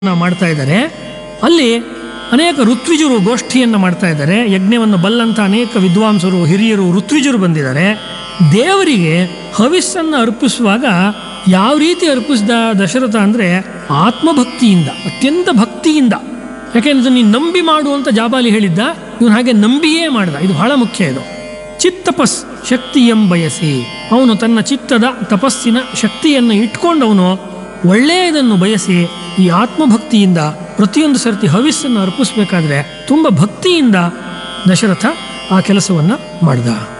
ಮಾಡ್ತಾ ಇದ್ದಾರೆ ಅಲ್ಲಿ ಅನೇಕ ಋತ್ವಿಜರು ಗೋಷ್ಠಿಯನ್ನು ಮಾಡ್ತಾ ಇದ್ದಾರೆ ಯಜ್ಞವನ್ನು ಬಲ್ಲಂತ ಅನೇಕ ವಿದ್ವಾಂಸರು ಹಿರಿಯರು ಋತ್ವಿಜರು ಬಂದಿದ್ದಾರೆ ದೇವರಿಗೆ ಹವಿಸ್ಸನ್ನು ಅರ್ಪಿಸುವಾಗ ಯಾವ ರೀತಿ ಅರ್ಪಿಸಿದ ದಶರಥ ಅಂದರೆ ಆತ್ಮಭಕ್ತಿಯಿಂದ ಅತ್ಯಂತ ಭಕ್ತಿಯಿಂದ ಯಾಕೆಂದ್ರೆ ನೀನು ನಂಬಿ ಮಾಡು ಅಂತ ಜಾಬಾಲಿ ಹೇಳಿದ್ದ ಇವನು ಹಾಗೆ ನಂಬಿಯೇ ಮಾಡ್ದ ಇದು ಬಹಳ ಮುಖ್ಯ ಇದು ಚಿತ್ತಪಸ್ ಶಕ್ತಿ ಎಂಬಯಸಿ ಅವನು ತನ್ನ ಚಿತ್ತದ ತಪಸ್ಸಿನ ಶಕ್ತಿಯನ್ನು ಇಟ್ಕೊಂಡು ಅವನು ಒಳ್ಳೆಯದನ್ನು ಬಯಸಿ ಈ ಆತ್ಮಭಕ್ತಿಯಿಂದ ಪ್ರತಿಯೊಂದು ಸರ್ತಿ ಹವಿಸ್ಸನ್ನು ಅರ್ಪಿಸಬೇಕಾದ್ರೆ ತುಂಬ ಭಕ್ತಿಯಿಂದ ದಶರಥ ಆ ಕೆಲಸವನ್ನು ಮಾಡ್ದ